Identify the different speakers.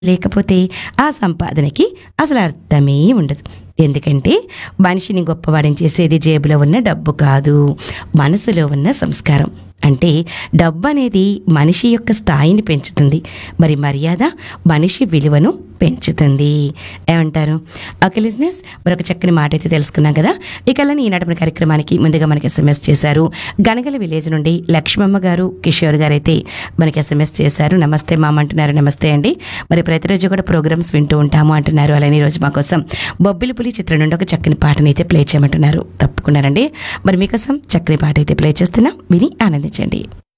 Speaker 1: లేకపోతే ఆ సంపాదనకి అసలు అర్థమే ఉండదు ఎందుకంటే మనిషిని గొప్పవాడిని చేసేది జేబులో ఉన్న డబ్బు కాదు మనసులో ఉన్న సంస్కారం అంటే డబ్బు అనేది మనిషి యొక్క స్థాయిని పెంచుతుంది మరి మర్యాద మనిషి విలువను పెంచుతుంది ఏమంటారు ఓకే లిజినెస్ మరొక చక్కని మాట అయితే తెలుసుకున్నాం కదా ఇక అలానే ఈనాటి మన కార్యక్రమానికి ముందుగా మనకి ఎస్ఎంఎస్ చేశారు గనగల విలేజ్ నుండి లక్ష్మమ్మ గారు కిషోర్ గారు అయితే మనకి ఎస్ఎంఎస్ చేశారు నమస్తే మామ అంటున్నారు నమస్తే అండి మరి ప్రతిరోజు కూడా ప్రోగ్రామ్స్ వింటూ ఉంటాము అంటున్నారు అలానే ఈ రోజు మా కోసం బొబ్బిలి పులి చిత్రం నుండి ఒక చక్కని పాటని అయితే ప్లే చేయమంటున్నారు తప్పకుండానండి మరి మీకోసం చక్కని పాట అయితే ప్లే చేస్తున్నా విని ఆనందించండి